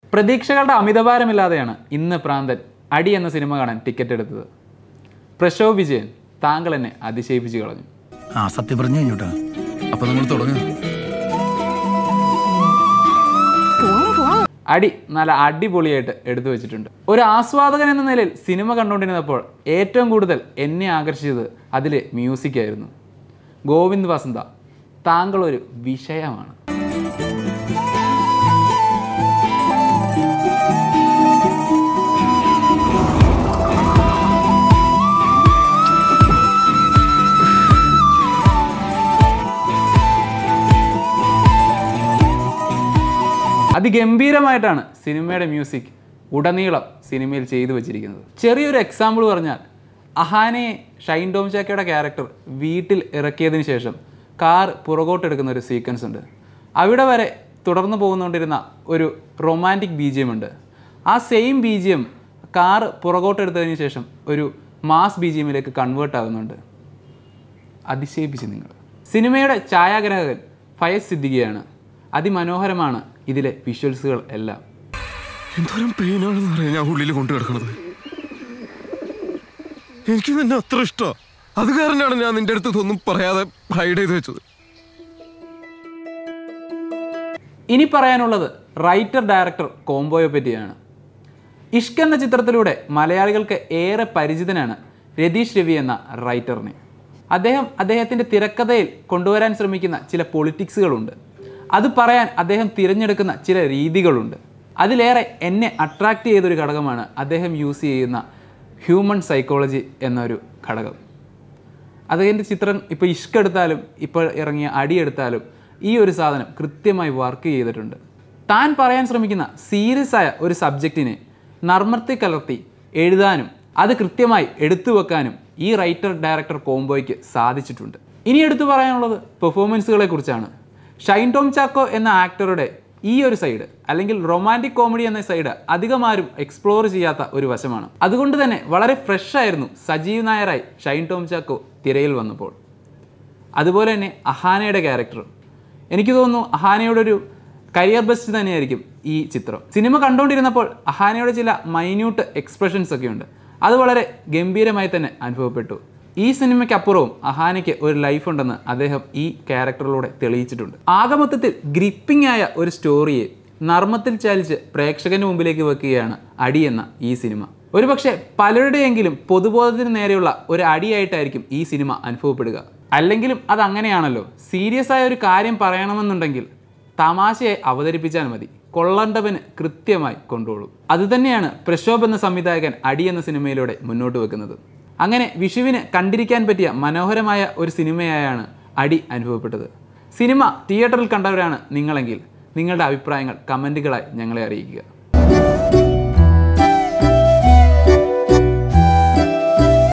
പ്രതീക്ഷകളുടെ അമിതഭാരമില്ലാതെയാണ് ഇന്ന് പ്രാന്തൻ അടി എന്ന സിനിമ കാണാൻ ടിക്കറ്റ് എടുത്തത് പ്രശോഭ് വിജയൻ താങ്കൾ എന്നെ അതിശയിപ്പിച്ചു കളഞ്ഞു ആ സത്യം പറഞ്ഞു കഴിഞ്ഞോട്ടാ അപ്പൊ നമ്മൾ തുടങ്ങാം അടി നല്ല അടിപൊളിയായിട്ട് എടുത്തു വെച്ചിട്ടുണ്ട് ഒരു ആസ്വാദകൻ എന്ന നിലയിൽ സിനിമ കണ്ടുകൊണ്ടിരുന്നപ്പോൾ ഏറ്റവും കൂടുതൽ എന്നെ ആകർഷിച്ചത് അതിലെ മ്യൂസിക് ആയിരുന്നു ഗോവിന്ദ് വസന്ത താങ്കൾ ഒരു വിഷയമാണ് അതിഗംഭീരമായിട്ടാണ് സിനിമയുടെ മ്യൂസിക് ഉടനീളം സിനിമയിൽ ചെയ്തു വച്ചിരിക്കുന്നത് ചെറിയൊരു എക്സാമ്പിൾ പറഞ്ഞാൽ അഹാനയെ ഷൈൻ ടോം ചാക്കയുടെ ക്യാരക്ടർ വീട്ടിൽ ഇറക്കിയതിന് ശേഷം കാർ പുറകോട്ടെടുക്കുന്ന ഒരു സീക്വൻസ് ഉണ്ട് അവിടെ വരെ തുടർന്ന് പോകുന്നുകൊണ്ടിരുന്ന ഒരു റൊമാൻറ്റിക് ബി ജി എം ഉണ്ട് ആ same B G M car പുറകോട്ടെടുത്തതിന് ശേഷം ഒരു മാസ് ബി ജി എമ്മിലേക്ക് കൺവേർട്ട് ആകുന്നുണ്ട് അതിശയിപ്പിച്ച് നിങ്ങൾ സിനിമയുടെ ഛായാഗ്രാഹകൻ ഫയസ് സിദ്ദിഖിയാണ് അതിമനോഹരമാണ് ഇതിലെ വിഷ്വൽസുകൾ എല്ലാം എന്തോരം പെയിനാണെന്ന് പറയാം ഞാൻ ഉള്ളിൽ കൊണ്ടു കിടക്കണത് എനിക്ക് നിന്നെ അത്ര ഇഷ്ടം അത് കാരണമാണ് ഞാൻ നിന്റെ അടുത്ത് ഇതൊന്നും പറയാതെ ഹൈഡ് ചെയ്ത് വെച്ചത് ഇനി പറയാനുള്ളത് റൈറ്റർ ഡയറക്ടർ കോംബോയെ പറ്റിയാണ് ഇഷ്ക് എന്ന ചിത്രത്തിലൂടെ മലയാളികൾക്ക് ഏറെ പരിചിതനാണ് രതീഷ് രവി എന്ന റൈറ്ററിനെ അദ്ദേഹം അദ്ദേഹത്തിൻ്റെ തിരക്കഥയിൽ കൊണ്ടുവരാൻ ശ്രമിക്കുന്ന ചില പൊളിറ്റിക്സുകളുണ്ട് അത് പറയാൻ അദ്ദേഹം തിരഞ്ഞെടുക്കുന്ന ചില രീതികളുണ്ട് അതിലേറെ എന്നെ അട്രാക്റ്റ് ചെയ്തൊരു ഘടകമാണ് അദ്ദേഹം യൂസ് ചെയ്യുന്ന ഹ്യൂമൻ സൈക്കോളജി എന്നൊരു ഘടകം അദ്ദേഹത്തിൻ്റെ ചിത്രം ഇപ്പോൾ ഇഷ്ക് എടുത്താലും ഇപ്പോൾ ഇറങ്ങിയ അടി എടുത്താലും ഈ ഒരു സാധനം കൃത്യമായി വർക്ക് ചെയ്തിട്ടുണ്ട് താൻ പറയാൻ ശ്രമിക്കുന്ന സീരിയസ് ആയ ഒരു സബ്ജക്റ്റിനെ നർമ്മത്തി കലർത്തി എഴുതാനും അത് കൃത്യമായി എടുത്തു വെക്കാനും ഈ റൈറ്റർ ഡയറക്ടർ കോംബോയ്ക്ക് സാധിച്ചിട്ടുണ്ട് ഇനി എടുത്തു പറയാനുള്ളത് പെർഫോമൻസുകളെ കുറിച്ചാണ് ഷൈൻ ടോം ചാക്കോ എന്ന ആക്ടറുടെ ഈ ഒരു സൈഡ് അല്ലെങ്കിൽ റൊമാൻറ്റിക് കോമഡി എന്ന സൈഡ് അധികം ആരും എക്സ്പ്ലോർ ചെയ്യാത്ത ഒരു വശമാണ് അതുകൊണ്ട് തന്നെ വളരെ ഫ്രഷ് ആയിരുന്നു സജീവ് നായരായി ഷൈൻ ടോം ചാക്കോ തിരയിൽ വന്നപ്പോൾ അതുപോലെ തന്നെ അഹാനയുടെ ക്യാരക്ടർ എനിക്ക് തോന്നുന്നു അഹാനയുടെ ഒരു കരിയർ ബെസ്റ്റ് തന്നെയായിരിക്കും ഈ ചിത്രം സിനിമ കണ്ടുകൊണ്ടിരുന്നപ്പോൾ അഹാനയുടെ ചില മൈന്യൂട്ട് എക്സ്പ്രഷൻസ് ഒക്കെ ഉണ്ട് അത് വളരെ ഗംഭീരമായി തന്നെ അനുഭവപ്പെട്ടു ഈ സിനിമയ്ക്കപ്പുറവും അഹാനയ്ക്ക് ഒരു ലൈഫ് ഉണ്ടെന്ന് അദ്ദേഹം ഈ ക്യാരക്ടറിലൂടെ തെളിയിച്ചിട്ടുണ്ട് ആകമൊത്തത്തിൽ ഗ്രിപ്പിംഗ് ആയ ഒരു സ്റ്റോറിയെ നർമ്മത്തിൽ ചാലിച്ച് പ്രേക്ഷകന്റെ മുമ്പിലേക്ക് വെക്കുകയാണ് അടി എന്ന ഈ സിനിമ ഒരുപക്ഷെ പലരുടെയെങ്കിലും പൊതുബോധത്തിന് നേരെയുള്ള ഒരു അടിയായിട്ടായിരിക്കും ഈ സിനിമ അനുഭവപ്പെടുക അല്ലെങ്കിലും അത് അങ്ങനെയാണല്ലോ സീരിയസ് ആയ ഒരു കാര്യം പറയണമെന്നുണ്ടെങ്കിൽ തമാശയായി അവതരിപ്പിച്ചാൽ മതി കൊള്ളേണ്ടവന് കൃത്യമായി കൊണ്ടുപോകും അതുതന്നെയാണ് പ്രശോഭ് എന്ന സംവിധായകൻ അടി എന്ന സിനിമയിലൂടെ മുന്നോട്ട് വെക്കുന്നത് അങ്ങനെ വിഷുവിന് കണ്ടിരിക്കാൻ പറ്റിയ മനോഹരമായ ഒരു സിനിമയായാണ് അടി അനുഭവപ്പെട്ടത് സിനിമ തിയേറ്ററിൽ കണ്ടവരാണ് നിങ്ങളെങ്കിൽ നിങ്ങളുടെ അഭിപ്രായങ്ങൾ കമൻറ്റുകളായി ഞങ്ങളെ അറിയിക്കുക